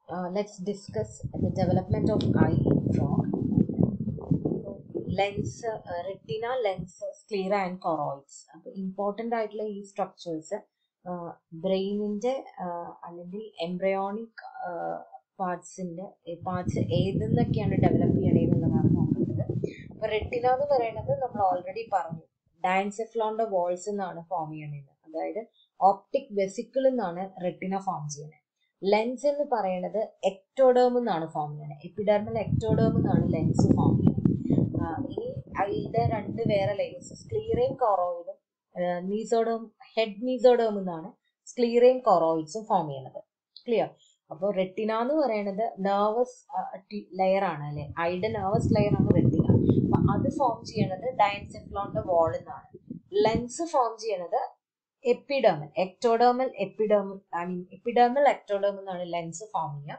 uh, let's discuss the development of eye in frog. Lens retina lens sclera and choroids അപ്പൊ important ആയിട്ടുള്ള ഈ structures ബ്രെയിനിന്റെ അല്ലെങ്കിൽ embryonic പാർട്സിന്റെ പാർട്സ് ഏതെന്നൊക്കെയാണ് ഡെവലപ്പ് ചെയ്യണേന്നുള്ളതാണ് നോക്കേണ്ടത് അപ്പൊ റെറ്റിന എന്ന് പറയുന്നത് നമ്മൾ ഓൾറെഡി പറഞ്ഞു ഡയൻസെഫ്ലോണിന്റെ വോൾസ് എന്നാണ് ഫോം ചെയ്യണത് അതായത് ഓപ്റ്റിക് വെസിക്കിൾ എന്നാണ് റെറ്റിന ഫോം ചെയ്യുന്നത് ലെൻസ് എന്ന് പറയുന്നത് എക്ടോഡേം എന്നാണ് ഫോം ചെയ്യുന്നത് എപ്പിഡെർമൽ എക്ടോഡേം എന്നാണ് ലെൻസ് ഫോം ചെയ്യുന്നത് ഇനി അതിന്റെ രണ്ട് വേറെ ലെയേഴ്സ് സ്ക്ലീറയും കൊറോയിഡും മീസോഡോം ഹെഡ് മീസോഡോം എന്നാണ് സ്ക്ലീറയും കൊറോയിഡ്സും ഫോം ചെയ്യുന്നത് ക്ലിയർ അപ്പോൾ റെറ്റിന എന്ന് പറയുന്നത് നെർവസ് ലെയർ ആണ് അല്ലെ ഐഡ് നെർവസ് ലെയർ ആണ് റെറ്റിന അപ്പൊ അത് ഫോം ചെയ്യണത് ഡയൻസെഫ്ലോണിന്റെ വാൾ എന്നാണ് ലെൻസ് ഫോം ചെയ്യണത് epidermal ectodermal epidermal I mean epidermal ectodermal എന്നാണ് ലെൻസ് ഫോം ചെയ്യുക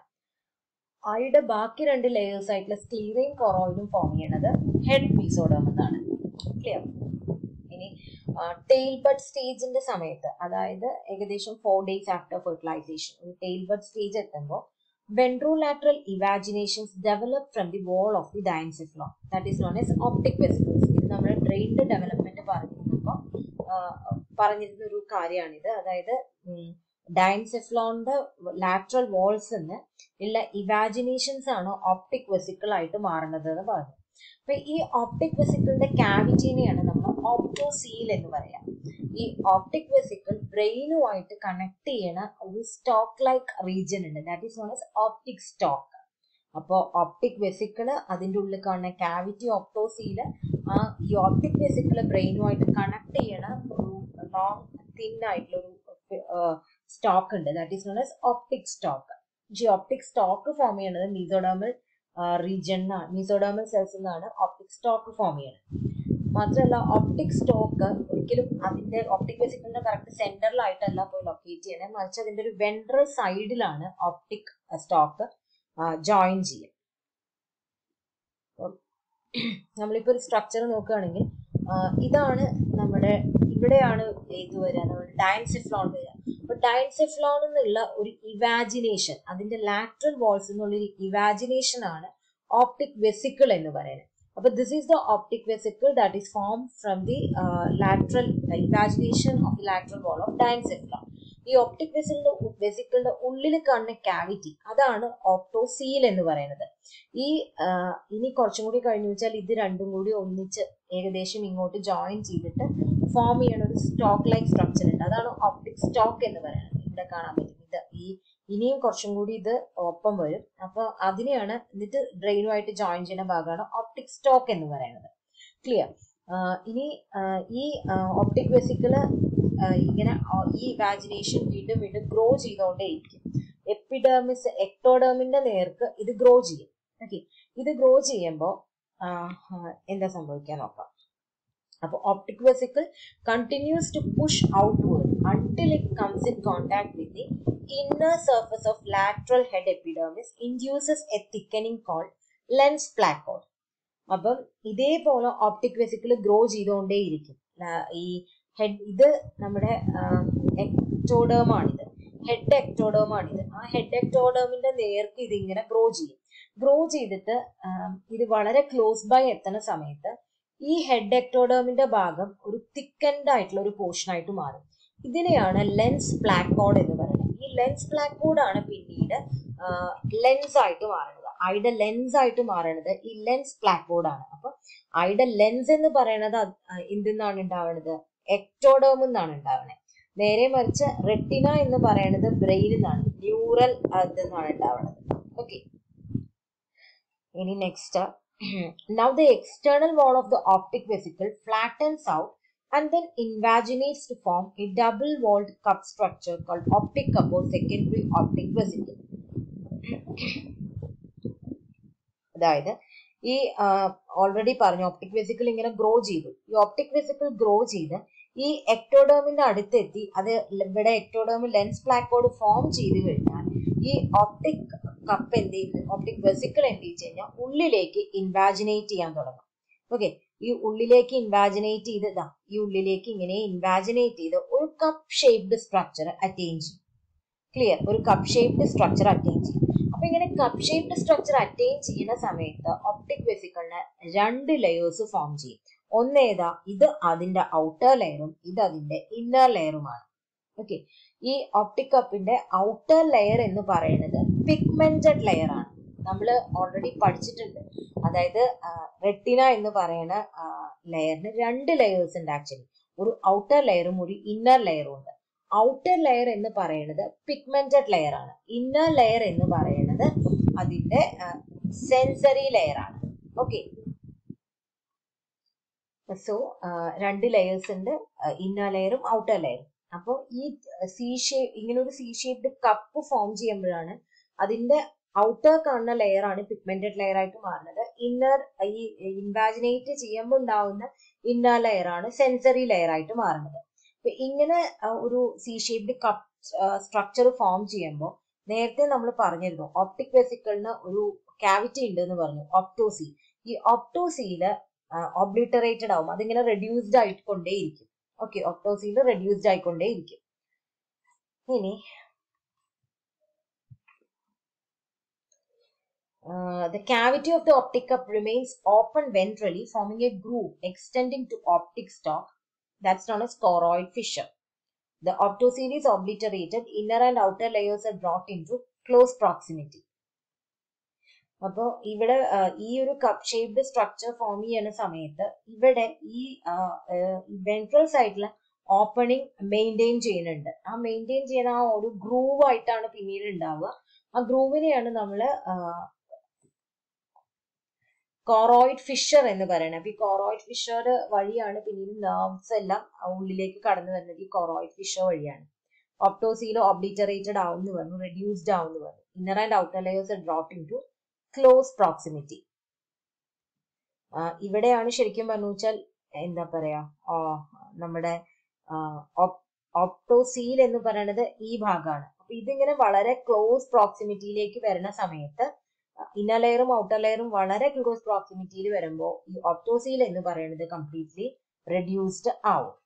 ഐയുടെ ബാക്കി രണ്ട് ലെയേഴ്സ് ആയിട്ടുള്ള സ്ക്ലീറയും കൊറോയിഡും ഫോം ചെയ്യണത് ഹെഡ് മീസോഡേം എന്നാണ് ക്ലിയർ ഇനി ടെയിൽ ബഡ് സ്റ്റേജിന്റെ സമയത്ത് അതായത് ഏകദേശം ഫോർ ഡേയ്സ് ആഫ്റ്റർ ഫെർട്ടിലൈസേഷൻ ഒരു ടെയിൽ ബഡ് സ്റ്റേജ് എത്തുമ്പോൾ ventrolateral evaginations develop from the wall of the diencephalon that is known as optic vesicles ഇത് നമ്മുടെ ബ്രെയിനിന്റെ ഡെവലപ്മെന്റ് പറഞ്ഞിരുന്നപ്പോൾ പറഞ്ഞിരുന്ന ഒരു കാര്യമാണിത് അതായത് ഡയൻസെഫ്ലോണിന്റെ ലാറ്ററൽ വോൾസ് എന്ന് ഉള്ള ഇവാജിനേഷൻസ് ആണ് ഓപ്റ്റിക് വെസിക്കിൾ ആയിട്ട് മാറുന്നത് എന്ന് പറഞ്ഞു അപ്പൊ ഈ ഓപ്റ്റിക് വെസിക്കിളിന്റെ ക്യാവിറ്റീനെയാണ് നമ്മൾ ഓപ്റ്റോസീൽ എന്ന് പറയാം ഈ ഓപ്റ്റിക് വെസിക്കിൾ ബ്രെയിനുമായിട്ട് കണക്ട് ചെയ്യണ ഒരു സ്റ്റോക്ക് ലൈക്ക് റീജിയൻ ഉണ്ട് that is known as optic stalk അപ്പോൾ ഓപ്റ്റിക് വെസിക്കിള് അതിൻ്റെ ഉള്ളിൽ കാണുന്ന ക്യാവിറ്റി ഓപ്റ്റോസീല് ആ ഈ ഓപ്റ്റിക് വെസിക്കിള് ബ്രെയിനുമായിട്ട് കണക്ട് ചെയ്യണ ഒരു ലോങ് തിൻ ആയിട്ടുള്ള ഒരു സ്റ്റോക്ക് ഉണ്ട് that is known as optic stalk ഈ ഓപ്റ്റിക് സ്റ്റോക്ക് ഫോം ചെയ്യണത് മീസോഡാമൽ റീജിയൻ മീസോഡാമൽ സെൽസ് എന്നാണ് ഓപ്റ്റിക് സ്റ്റോക്ക് ഫോം ചെയ്യുന്നത് മാത്രമല്ല ഓപ്റ്റിക് സ്റ്റോക്ക് ഒരിക്കലും അതിന്റെ ഓപ്റ്റിക് വെസിക്കിളിന്റെ കറക്റ്റ് സെന്ററിലായിട്ടല്ല പോയി ലൊക്കേറ്റ് ചെയ്യണേ മറിച്ച് അതിന്റെ ഒരു വെൻട്രൽ സൈഡിലാണ് ഓപ്റ്റിക് സ്റ്റോക്ക് ജോയിൻ ചെയ്യുക നമ്മളിപ്പോ ഒരു സ്ട്രക്ചർ നോക്കുകയാണെങ്കിൽ ഇതാണ് നമ്മുടെ ഇവിടെയാണ് ഇത് വരിക നമ്മുടെ ഡയൻസെഫ്ലോൺ വരിക അപ്പൊ ഡയൻസെഫ്ലോൺ എന്നുള്ള ഒരു ഇവാജിനേഷൻ അതിന്റെ ലാറ്ററൽ വാൾസ് എന്നുള്ള ഒരു ഇവാജിനേഷൻ ആണ് ഓപ്റ്റിക് വെസിക്കിൾ എന്ന് പറയുന്നത് അപ്പൊ this is the optic vesicle that is form from the lateral evagination of the lateral wall of diencephalon ഈ ഓപ്റ്റിക് വെസിലിന്റെ വെസിക്കിളിന്റെ ഉള്ളിൽ കാണുന്ന ക്യാവിറ്റി അതാണ് ഓപ്റ്റോസീൽ എന്ന് പറയുന്നത് ഈ ഇനി കുറച്ചും കൂടി കഴിഞ്ഞു വെച്ചാൽ ഇത് രണ്ടും കൂടി ഒന്നിച്ച് ഏകദേശം ഇങ്ങോട്ട് ജോയിൻ ചെയ്തിട്ട് ഫോം ചെയ്യണ ഒരു സ്റ്റോക്ക് ലൈക്ക് സ്ട്രക്ചർ ഉണ്ട് അതാണ് ഓപ്റ്റിക് സ്റ്റോക്ക് എന്ന് പറയുന്നത് ഇവിടെ കാണാൻ പറ്റും ഇത് ഈ ഇനിയും കുറച്ചും കൂടി ഇത് ഒപ്പം വരും അപ്പൊ അതിനെയാണ് എന്നിട്ട് ബ്രെയിനുമായിട്ട് ജോയിൻ ചെയ്യുന്ന ഭാഗമാണ് ഓപ്റ്റിക് സ്റ്റോക്ക് എന്ന് പറയുന്നത് ക്ലിയർ ഇനി ഈ ഓപ്റ്റിക് വെസിക്കിള് ഇങ്ങനെ ഈ ഇമാജിനേഷൻ വീണ്ടും വീണ്ടും ഗ്രോ ചെയ്തുകൊണ്ടേയിരിക്കും എപ്പിഡേമിസ് എക്ടോഡേമിന്റെ നേർക്ക് ഇത് ഗ്രോ ചെയ്യും ഓക്കെ ഇത് ഗ്രോ ചെയ്യുമ്പോൾ എന്താ സംഭവിക്കാൻ നോക്കാം അപ്പോൾ optic vesicle continues to push outward until it comes in contact with the inner surface of lateral head epidermis induces a thickening called lens placode അപ്പം ഇതേപോലെ ഓപ്റ്റിക് വെസിക്കിൾ ഗ്രോ ചെയ്തുകൊണ്ടേയിരിക്കും ഈ ഹെഡ് ഇത് നമ്മുടെ എക്ടോഡേമാണിത് ഹെഡ് എക്ടോഡേമാണിത് ആ ഹെഡ് എക്ടോഡേമിന്റെ നേർക്ക് ഇതിങ്ങനെ grow ചെയ്യും grow ചെയ്തിട്ട് ഇത് വളരെ ക്ലോസ് ബൈ എത്തുന്ന സമയത്ത് ഈ ഹെഡ് എക്ടോഡേമിന്റെ ഭാഗം ഒരു തിക്കൻഡ് ആയിട്ടുള്ള ഒരു പോർഷൻ ആയിട്ട് മാറും ഇതിനെയാണ് ലെൻസ് പ്ലാക്കോഡ് എന്ന് പറയുന്നത് ഈ ലെൻസ് പ്ലാക്കോഡ് ആണ് പിന്നീട് ലെൻസ് ആയിട്ട് മാറുന്നത് ഐയുടെ ലെൻസ് ആയിട്ട് മാറുന്നത് ഈ ലെൻസ് പ്ലാക്കോഡ് ആണ് അപ്പൊ ഐയുടെ ലെൻസ് എന്ന് പറയുന്നത് എന്തെന്നാണ് ഉണ്ടാവുന്നത് എക്ടോഡോം എന്നാണ് ഉണ്ടാവുന്നത് നേരെ മറിച്ച് റെറ്റിന എന്ന് പറയുന്നത് ബ്രെയിൻ എന്നാണ് ന്യൂറൽ എന്നാണ് ഉണ്ടാവുന്നത് ഓക്കെ ഇനി next now the external wall of the optic vesicle flattens out and then invaginates to form a double walled cup structure called optic cup or secondary optic vesicle അതായത് ഈ already പറഞ്ഞു optic vesicle ഇങ്ങനെ grow ചെയ്തു ഈ optic vesicle grow ചെയ്ത് ഈ എക്ടോഡേമിന്റെ അടുത്തെത്തി അത് ഇവിടെ എക്ടോഡേമിൽ ലെൻസ് പ്ലാക്കോഡ് ഫോം ചെയ്ത് കഴിഞ്ഞാൽ ഈ ഓപ്റ്റിക് കപ്പ് എന്ത് ചെയ്യും ഓപ്റ്റിക് വെസിക്കിൾ എന്ത് ചെയ്ത് കഴിഞ്ഞാൽ ഉള്ളിലേക്ക് ഇൻവാജിനേറ്റ് ചെയ്യാൻ തുടങ്ങും ഓക്കെ ഈ ഉള്ളിലേക്ക് ഇൻവാജിനേറ്റ് ചെയ്ത് ഇതാ ഈ ഉള്ളിലേക്ക് ഇങ്ങനെ ഇൻവാജിനേറ്റ് ചെയ്ത് ഒരു കപ്പ് ഷേപ്ഡ് സ്ട്രക്ചർ അറ്റൈൻ ചെയ്യും ക്ലിയർ ഒരു കപ്പ് ഷേപ്ഡ് സ്ട്രക്ചർ അറ്റൈൻ ചെയ്യും അപ്പൊ ഇങ്ങനെ കപ്പ് ഷേപ്ഡ് സ്ട്രക്ചർ അറ്റൈൻ ചെയ്യുന്ന സമയത്ത് ഒപ്റ്റിക് വെസിക്കിളിന് രണ്ട് ലെയേഴ്സ് ഫോം ചെയ്യും ഒന്ന് ഏതാ ഇത് അതിന്റെ ഔട്ടർ ലെയറും ഇത് അതിന്റെ ഇന്നർ ലെയറുമാണ് ഓക്കെ ഈ ഒപ്റ്റിക് കപ്പിന്റെ ഔട്ടർ ലെയർ എന്ന് പറയുന്നത് പിഗ്മെന്റഡ് ലെയർ ആണ് നമ്മൾ ഓൾറെഡി പഠിച്ചിട്ടുണ്ട് അതായത് റെട്ടിന എന്ന് പറയുന്ന ലെയറിന് രണ്ട് ലെയേഴ്സ് ഉണ്ട് ആക്ച്വലി ഒരു ഔട്ടർ ലെയറും ഒരു ഇന്നർ ലെയറും ഉണ്ട് ഔട്ടർ ലെയർ എന്ന് പറയുന്നത് പിഗ്മെന്റഡ് ലെയർ ആണ് ഇന്നർ ലെയർ എന്ന് പറയുന്നത് അതിന്റെ സെൻസറി ലെയർ ആണ് ഓക്കെ സോ രണ്ട് ലെയേഴ്സ് ഉണ്ട് ഇന്നർ ലെയറും ഔട്ടർ ലെയറും അപ്പോൾ ഈ സി ഷേപ്പ് ഇങ്ങനെ ഒരു സി ഷേപ്ഡ് കപ്പ് ഫോം ചെയ്യുമ്പോഴാണ് അതിന്റെ ഔട്ടർ കാണുന്ന ലെയർ ആണ് പിഗ്മെന്റഡ് ലെയർ ആയിട്ട് മാറുന്നത് ഇന്നർ ഈ ഇൻവാജിനേറ്റ് ചെയ്യുമ്പോൾ ഉണ്ടാവുന്ന ഇന്നർ ലെയർ ആണ് സെൻസറി ലെയർ ആയിട്ട് മാറുന്നത് അപ്പൊ ഇങ്ങനെ ഒരു C shaped cup structure form ചെയ്യുമ്പോൾ നേരത്തെ നമ്മൾ പറഞ്ഞിരുന്നു ഓപ്റ്റിക് വെസിക്കിളിന് ഒരു കാവിറ്റി ഉണ്ട് എന്ന് പറഞ്ഞു ഒപ്റ്റോസി ഈ ഒപ്റ്റോസിയില് ഒബ്ലിറ്ററേറ്റഡ് ആവും അതിങ്ങനെ റെഡ്യൂസ്ഡ് ആയിക്കൊണ്ടേയിരിക്കും ഓക്കെ ഒപ്റ്റോസിയിൽ റെഡ്യൂസ്ഡ് ആയിക്കൊണ്ടേയിരിക്കും ഇനി Uh, the cavity of the optic cup remains open ventrally, forming a groove extending to optic stalk. That's known as choroid fissure. The optocele is obliterated, inner and outer layers are brought into close proximity. അപ്പോൾ ഇവിടെ ഈ ഒരു cup shaped structure form ചെയ്യുന്ന സമയത്ത് ഇവിടെ ഈ ventral സൈഡിൽ opening maintain ചെയ്യുന്നുണ്ട് ആ മെയിൻറ്റെയിൻ ചെയ്യുന്ന ആ ഒരു ഗ്രൂവ് ആയിട്ടാണ് പിന്നീട് ഉണ്ടാവുക ആ ഗ്രൂവിനെയാണ് നമ്മൾ കോറോയിഡ് ഫിഷർ എന്ന് പറയുന്നത് അപ്പൊ ഈ കോറോയിഡ് ഫിഷർ വഴിയാണ് പിന്നീട് നെർവ്സ് എല്ലാം ഉള്ളിലേക്ക് കടന്നു വരുന്നത് ഈ കോറോയിഡ് ഫിഷർ വഴിയാണ് ഒപ്റ്റോസിയിൽ ഒബ്ലിറ്ററേറ്റഡ് ആവുന്നു പറഞ്ഞു റെഡ്യൂസ്ഡ് ആവുന്നു പറഞ്ഞു inner and outer layers brought into close proximity ഇവിടെയാണ് ശരിക്കും പറഞ്ഞു വെച്ചാൽ എന്താ പറയാ നമ്മുടെ ഒപ്റ്റോസീൽ എന്ന് പറയുന്നത് ഈ ഭാഗമാണ് അപ്പൊ ഇതിങ്ങനെ വളരെ ക്ലോസ് പ്രോക്സിമിറ്റിയിലേക്ക് വരുന്ന സമയത്ത് ഇന്നർ ലെയറും ഔട്ടർ ലെയറും വളരെ ക്ലോസ് പ്രോക്സിമിറ്റിയിൽ വരുമ്പോൾ ഈ ഒപ്റ്റോസീൽ എന്ന് പറയുന്നത് കംപ്ലീറ്റ്ലി റെഡ്യൂസ്ഡ് ആവും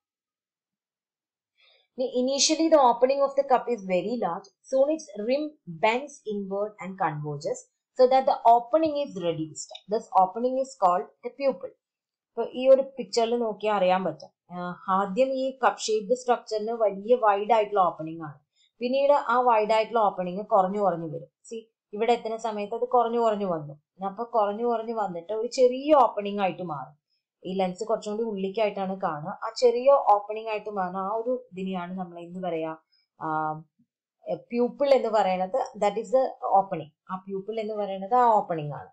Initially, the opening of the cup is very large. Soon, its rim bends inward and converges so that the opening is reduced. This opening is called the pupil. ഇപ്പൊ ഈ ഒരു പിക്ചറിൽ നോക്കിയാൽ അറിയാൻ പറ്റും ആദ്യം ഈ കപ്പ് ഷേപ്ഡ് സ്ട്രക്ചറിന് വലിയ വൈഡ് ആയിട്ടുള്ള ഓപ്പണിംഗ് ആണ് പിന്നീട് ആ വൈഡ് ആയിട്ടുള്ള ഓപ്പണിംഗ് കുറഞ്ഞു കുറഞ്ഞു വരും സി ഇവിടെ എത്തുന്ന സമയത്ത് അത് കുറഞ്ഞു കുറഞ്ഞു വന്നു അപ്പൊ കുറഞ്ഞു കുറഞ്ഞു വന്നിട്ട് ഒരു ചെറിയ ഓപ്പണിംഗ് ആയിട്ട് മാറും ഈ ലെൻസ് കുറച്ചും കൂടി ഉള്ളിക്കായിട്ടാണ് കാണുക ആ ചെറിയ ഓപ്പണിംഗ് ആയിട്ട് മാറുന്ന ആ ഒരു ഇതിനെയാണ് നമ്മൾ എന്ത് പറയാ പ്യൂപ്പിൾ എന്ന് പറയുന്നത് ദാറ്റ് ഈസ് ദ ഓപ്പണിംഗ് ആ പ്യൂപ്പിൾ എന്ന് പറയുന്നത് ആ ഓപ്പണിംഗ് ആണ്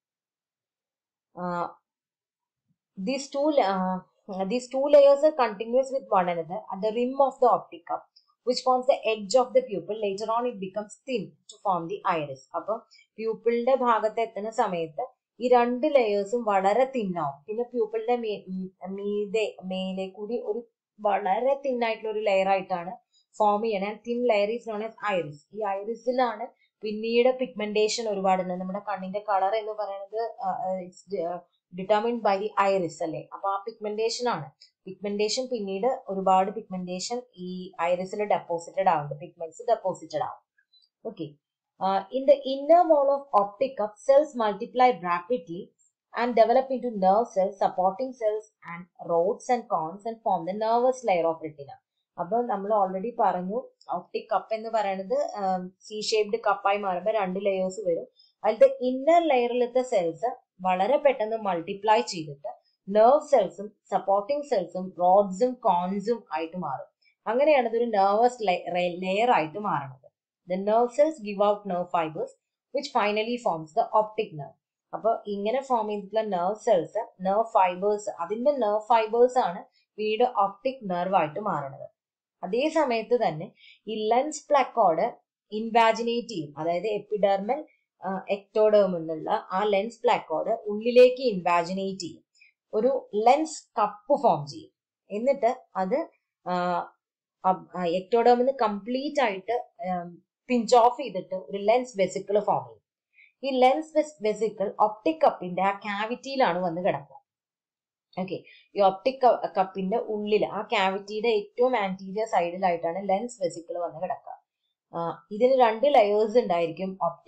these two uh, these two layers are continuous with one another at the rim of the optic cup which forms the edge of the pupil later on it becomes thin to form the iris അപ്പൊ പ്യൂപ്പിളിന്റെ ഭാഗത്ത് എത്തുന്ന സമയത്ത് ഈ രണ്ട് ലെയേഴ്സും വളരെ തിന്നാവും പിന്നെ പ്യൂപ്പിളിന്റെ മീതെ മേലെ കൂടി ഒരു വളരെ തിന്നായിട്ടുള്ള ഒരു ലെയർ ആയിട്ടാണ് ഫോം ചെയ്യണേ thin layer is known as iris ഈ ഐറിസിലാണ് പിന്നീട് പിഗ്മെന്റേഷൻ ഒരുപാടുണ്ട് നമ്മുടെ കണ്ണിന്റെ കളർ എന്ന് പറയുന്നത് ഡിറ്റർമിൻഡ് ബൈ ദി ഐറിസ് അല്ലേ അപ്പൊ ആ പിഗ്മെന്റേഷൻ ആണ് പിഗ്മെന്റേഷൻ പിന്നീട് ഒരുപാട് പിഗ്മെന്റേഷൻ ഈ ഐറിസിൽ ഡെപ്പോസിറ്റഡ് ആവുന്നുണ്ട് പിഗ്മെന്റ്സ് ഡെപ്പോസിറ്റഡ് ആവും okay in the inner wall of optic cup cells multiply rapidly and develop into nerve cells supporting cells and rods and cones and form the nervous layer of retina അപ്പൊ നമ്മൾ already പറഞ്ഞു optic cup എന്ന് പറയുന്നത് C shaped കപ്പായി മാറുമ്പോൾ രണ്ട് layers വരും അതിലത്തെ inner ലെയറിലത്തെ cells വളരെ പെട്ടെന്ന് മൾട്ടിപ്ലൈ ചെയ്തിട്ട് നെർവ് സെൽസും സപ്പോർട്ടിംഗ് സെൽസും റോഡ്സും കോൺസും ആയിട്ട് മാറും അങ്ങനെയാണ് ഇതൊരു നെർവസ് ലെയർ ആയിട്ട് മാറുന്നത് the nerve cells give out nerve fibres which finally forms the optic nerve അപ്പൊ ഇങ്ങനെ ഫോം ചെയ്തിട്ടുള്ള നെർവ് സെൽസ് നെർവ് ഫൈബേഴ്സ് അതിന്റെ നെർവ് ഫൈബേഴ്സ് ആണ് പിന്നീട് ഓപ്റ്റിക് നെർവ് ആയിട്ട് മാറുന്നത് അതേ സമയത്ത് തന്നെ ഈ ലെൻസ് പ്ലക്കോഡ് ഇൻവാജിനേറ്റ് ചെയ്യും അതായത് എപ്പിഡെർമൽ എക്ടോഡേം എന്നുള്ള ആ ലെൻസ് പ്ലാക്കോഡ് ഉള്ളിലേക്ക് ഇൻവാജിനേറ്റ് ചെയ്യും ഒരു ലെൻസ് കപ്പ് ഫോം ചെയ്യും എന്നിട്ട് അത് എക്ടോഡേമിന്ന് കംപ്ലീറ്റ് ആയിട്ട് പിഞ്ച് ഓഫ് ചെയ്തിട്ട് ഒരു ലെൻസ് വെസിക്കിൾ ഫോം ചെയ്യും ഈ ലെൻസ് വെസിക്കിൾ ഒപ്റ്റിക് കപ്പിന്റെ ആ കാവിറ്റിയിലാണ് വന്ന് കിടക്കുക ഓക്കെ ഈ ഒപ്റ്റിക് കപ്പിന്റെ ഉള്ളിൽ ആ കാവിറ്റിയുടെ ഏറ്റവും ആന്റീരിയർ സൈഡിലായിട്ടാണ് ലെൻസ് വെസിക്കിൾ വന്ന് കിടക്കുക ഇതിന് രണ്ട് ലെയേഴ്സ് ഉണ്ടായിരിക്കും ഒപ്റ്റിക്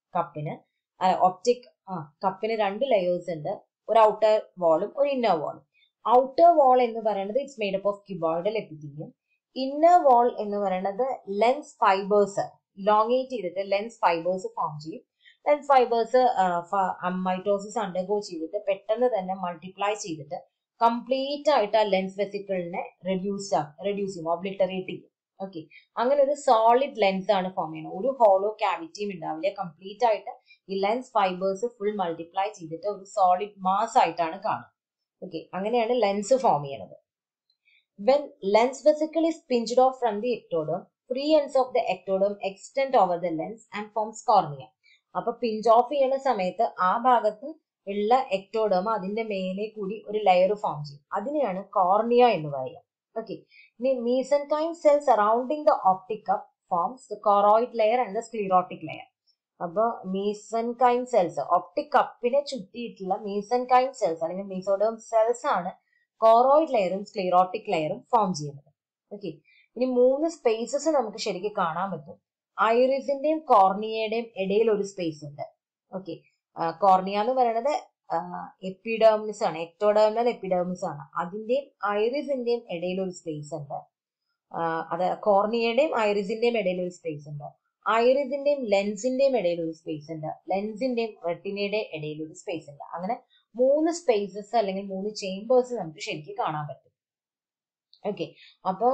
കപ്പിന് ഒപ്റ്റിക് കപ്പിന് രണ്ട് ലെയേഴ്സ് ഉണ്ട് ഒരു ഔട്ടർ വാളും ഒരു ഇന്നർ വാളും ഔട്ടർ വാൾ എന്ന് പറയുന്നത് it's made up of cuboidal epithelium inner wall എന്ന് പറയുന്നത് ലെൻസ് ഫൈബേഴ്സ് ലോങ്ങേറ്റ് ചെയ്തിട്ട് ലെൻസ് ഫൈബേഴ്സ് ഫോം ചെയ്യും ലെൻസ് ഫൈബേഴ്സ് മൈറ്റോസിസ് അണ്ടർഗോ ചെയ്തിട്ട് പെട്ടെന്ന് തന്നെ മൾട്ടിപ്ലൈ ചെയ്തിട്ട് കംപ്ലീറ്റ് ആയിട്ട് ആ ലെൻസ് വെസിക്കിളിനെ റെഡ്യൂസ് റെഡ്യൂസ് ചെയ്യും ഓബ്ലിറ്ററേറ്റ് ചെയ്യും ഓക്കെ അങ്ങനെ ഒരു സോളിഡ് ലെൻസ് ആണ് ഫോം ചെയ്യുന്നത് ഒരു ഹോളോ ക്യാവിറ്റിയും ഉണ്ടാവില്ല കംപ്ലീറ്റ് ആയിട്ട് ഈ ലെൻസ് ഫൈബേഴ്സ് ഫുൾ മൾട്ടിപ്ലൈ ചെയ്തിട്ട് ഒരു സോളിഡ് മാസ് ആയിട്ടാണ് കാണുക ഓക്കെ അങ്ങനെയാണ് ലെൻസ് ഫോം ചെയ്യണത് when lens vesicle is pinched off from the ectoderm free ends of the ectoderm extend over the lens and forms cornea അപ്പൊ pinch off ചെയ്യുന്ന സമയത്ത് ആ ഭാഗത്ത് ഉള്ള എക്ടോഡം അതിന്റെ മേലെ കൂടി ഒരു ലെയർ ഫോം ചെയ്യും അതിനെയാണ് കോർണിയ എന്ന് പറയുക ഓക്കെ ഇനി mesenchyme cell surrounding the optic cup forms the choroid layer and the sclerotic layer അപ്പൊ മീസൻകൈൻ സെൽസ് ഒപ്റ്റിക് കപ്പിനെ ചുറ്റിയിട്ടുള്ള മീസൻകൈൻ സെൽസ് അല്ലെങ്കിൽ മീസോഡോം സെൽസ് ആണ് കോറോയിഡ് ലെയറും സ്ക്ലീറോട്ടിക് ലെയറും ഫോം ചെയ്യുന്നത് ഓക്കെ ഇനി മൂന്ന് സ്പേസസ് നമുക്ക് ശരിക്കും കാണാൻ പറ്റും ഐറിസിന്റെയും കോർണിയയുടെയും ഇടയിൽ ഒരു സ്പേസ് ഉണ്ട് ഓക്കെ കോർണിയ എന്ന് പറയുന്നത് എപ്പിഡേമിസ് ആണ് എക്ടോഡേർമൽ എപ്പിഡേമിസ് ആണ് അതിന്റെയും ഐറിസിന്റെയും ഇടയിൽ ഒരു സ്പേസ് ഉണ്ട് അത് കോർണിയയുടെയും ഐറിസിന്റെയും ഇടയിൽ ഒരു സ്പേസ് ഉണ്ട് ഐറിസിന്റെയും ലെൻസിന്റെയും ഇടയിൽ ഒരു സ്പേസ് ഉണ്ട് ലെൻസിന്റെയും റെട്ടിനയുടെ ഇടയിൽ ഒരു സ്പേസ് ഉണ്ട് അങ്ങനെ മൂന്ന് സ്പേസസ് അല്ലെങ്കിൽ മൂന്ന് ചേംബേഴ്സ് നമുക്ക് ശരിക്കും കാണാൻ പറ്റും ഓക്കെ അപ്പോ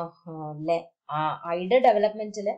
ഐഡ ഡെവലപ്മെന്റില്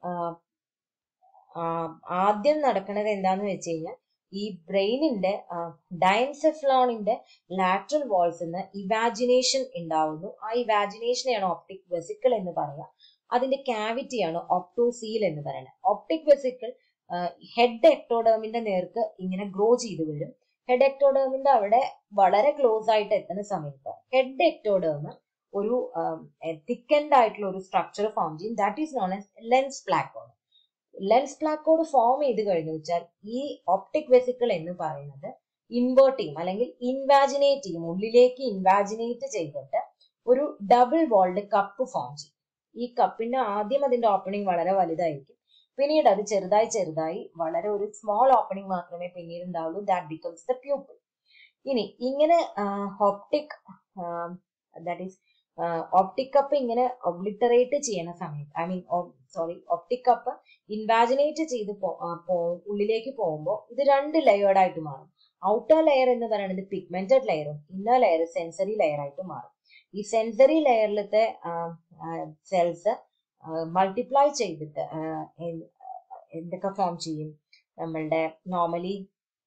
ആദ്യം നടക്കുന്നത് എന്താന്ന് വെച്ച് കഴിഞ്ഞാൽ ഈ ബ്രെയിനിന്റെ ഡയൻസെഫ്ലോണിന്റെ ലാറ്ററൽ വാൾസിന്ന് ഇവാജിനേഷൻ ഉണ്ടാവുന്നു ആ ഇവാജിനേഷനെയാണ് ഓപ്റ്റിക് വെസിക്കിൾ എന്ന് പറയാം അതിന്റെ ക്യാവിറ്റിയാണ് ഒപ്റ്റോസീൽ എന്ന് പറയുന്നത് ഓപ്റ്റിക് വെസിക്കിൾ ഹെഡ് എക്ടോഡേമിന്റെ നേർക്ക് ഇങ്ങനെ ഗ്രോ ചെയ്തു വരും ഹെഡ് എക്ടോഡേമിന്റെ അവിടെ വളരെ ക്ലോസ് ആയിട്ട് എത്തുന്ന സമയത്ത് ഹെഡ് എക്ടോഡേം ഒരു തിക്കൻഡ് ആയിട്ടുള്ള ഒരു സ്ട്രക്ചർ ഫോം ചെയ്യും that is known as lens placode lens placode form ചെയ്ത് കഴിഞ്ഞു വെച്ചാൽ ഈ ഓപ്റ്റിക് വെസിക്കിൾ എന്ന് പറയുന്നത് ഇൻവേർട്ട് ചെയ്യും അല്ലെങ്കിൽ ഇൻവാജിനേറ്റ് ചെയ്യും ഉള്ളിലേക്ക് ഇൻവാജിനേറ്റ് ചെയ്തിട്ട് ഒരു ഡബിൾ വോൾഡ് കപ്പ് ഫോം ചെയ്യും ഈ കപ്പിന്റെ ആദ്യം അതിന്റെ ഓപ്പണിംഗ് വളരെ വലുതായിരിക്കും പിന്നീട് അത് ചെറുതായി ചെറുതായി വളരെ ഒരു സ്മോൾ ഓപ്പണിംഗ് മാത്രമേ പിന്നീട് ഉണ്ടാവുള്ളൂ ദാറ്റ് ബിക്കംസ് ദ പ്യൂപ്പിൾ ഇനി ഇങ്ങനെ optic that is optic cup ഇങ്ങനെ ഒബ്ലിറ്ററേറ്റ് ചെയ്യുന്ന സമയത്ത് I mean sorry optic cup invaginate ചെയ്ത് ഉള്ളിലേക്ക് പോകുമ്പോൾ ഇത് രണ്ട് ലെയേർഡ് ആയിട്ട് മാറും ഔട്ടർ ലെയർ എന്ന് പറയുന്നത് പിഗ്മെന്റഡ് ലെയറും ഇന്നർ ലെയർ സെൻസറി ലെയർ ആയിട്ട് മാറും ഈ സെൻസറി ലെയറിലത്തെ സെൽസ് മൾട്ടിപ്ലൈ ചെയ്തിട്ട് എന്തൊക്കെ ഫോം ചെയ്യും നമ്മളുടെ നോർമലി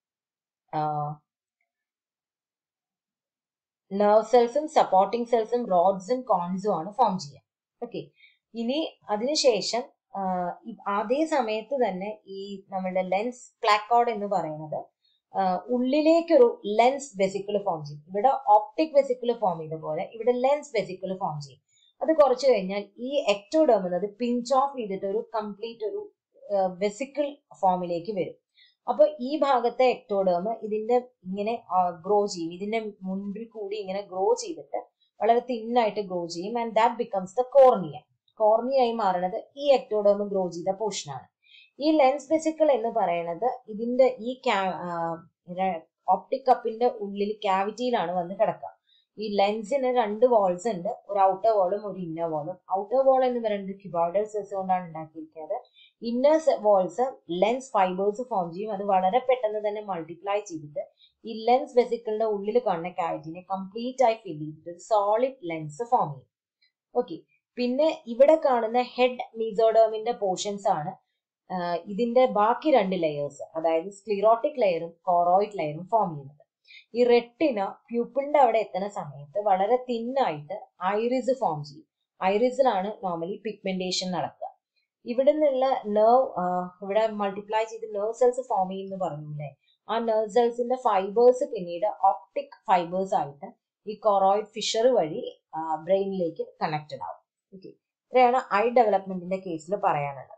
നെർവ് സെൽസും സപ്പോർട്ടിംഗ് സെൽസും റോഡ്സും കോൺസും ആണ് ഫോം ചെയ്യുക ഓക്കെ ഇനി അതിനുശേഷം അതേ സമയത്ത് തന്നെ ഈ നമ്മുടെ ലെൻസ് പ്ലാക്കോഡ് എന്ന് പറയുന്നത് ഉള്ളിലേക്കൊരു ലെൻസ് വെസിക്കിൾ ഫോം ചെയ്യും ഇവിടെ ഓപ്റ്റിക് വെസിക്കിൾ ഫോം ചെയ്ത പോലെ ഇവിടെ ലെൻസ് വെസിക്കിൾ ഫോം ചെയ്യും അത് കുറച്ച് കഴിഞ്ഞാൽ ഈ എക്ടോഡേം എന്നത് പിഞ്ച് ഓഫ് ചെയ്തിട്ട് ഒരു കംപ്ലീറ്റ് ഒരു വെസിക്കിൾ ഫോമിലേക്ക് വരും അപ്പൊ ഈ ഭാഗത്തെ എക്ടോഡേം ഇതിന്റെ ഇങ്ങനെ ഗ്രോ ചെയ്യും ഇതിന്റെ മുൻപിൽ കൂടി ഇങ്ങനെ ഗ്രോ ചെയ്തിട്ട് വളരെ തിന്നായിട്ട് ഗ്രോ ചെയ്യും and that becomes the cornea കോർണിയായി മാറുന്നത് ഈ എക്ടോഡേം ഗ്രോ ചെയ്ത പോർഷനാണ് ഈ ലെൻസ് വെസിക്കിൾ എന്ന് പറയുന്നത് ഇതിന്റെ ഈ ഓപ്റ്റിക് കപ്പിന്റെ ഉള്ളിൽ ക്യാവിറ്റിയിലാണ് വന്ന് കിടക്കുക ഈ ലെൻസിന് രണ്ട് വാൾസ് ഉണ്ട് ഒരു ഔട്ടർ വാളും ഒരു ഇന്നർ വാളും ഔട്ടർ വാൾ എന്ന് പറയുന്നത് ക്യൂബോയിഡൽ സെൽസ് കൊണ്ടാണ് ഉണ്ടാക്കിയിരിക്കുന്നത് inner walls lens fibres form ചെയ്യും അത് വളരെ പെട്ടെന്ന് തന്നെ മൾട്ടിപ്ലൈ ചെയ്തിട്ട് ഈ ലെൻസ് വെസിക്കിളിന്റെ ഉള്ളിൽ കാണുന്ന ക്യാവിറ്റിനെ കംപ്ലീറ്റ് ആയി ഫിൽ ചെയ്തിട്ട് ഒരു സോളിഡ് ലെൻസ് ഫോം ചെയ്യും ഓക്കെ പിന്നെ ഇവിടെ കാണുന്ന ഹെഡ് മീസോഡേമിന്റെ പോർഷൻസ് ആണ് ഇതിന്റെ ബാക്കി രണ്ട് ലെയേഴ്സ് അതായത് സ്ക്ലീറോട്ടിക് ലെയറും കോറോയിഡ് ലെയറും ഫോം ചെയ്യുന്നത് ഈ റെട്ടിന പ്യൂപ്പിളിന്റെ അവിടെ എത്തുന്ന സമയത്ത് വളരെ തിന്നായിട്ട് ഐറിസ് ഫോം ചെയ്യും ഐറിസിലാണ് നോർമലി പിഗ്മെന്റേഷൻ നടക്കുക ഇവിടെ നിന്നുള്ള നെർവ് ഇവിടെ മൾട്ടിപ്ലൈ ചെയ്ത് നെർവ് സെൽസ് ഫോം ചെയ്യുന്നു പറഞ്ഞില്ലേ ആ നെർവ് സെൽസിന്റെ ഫൈബേഴ്സ് പിന്നീട് ഓപ്റ്റിക് ഫൈബേഴ്സ് ആയിട്ട് ഈ കൊറോയിഡ് ഫിഷർ വഴി ബ്രെയിനിലേക്ക് കണക്റ്റഡ് ആവും ഓക്കെ ഇത്രയാണ് ഐ ഡെവലപ്മെന്റിന്റെ കേസിൽ പറയാനുള്ളത്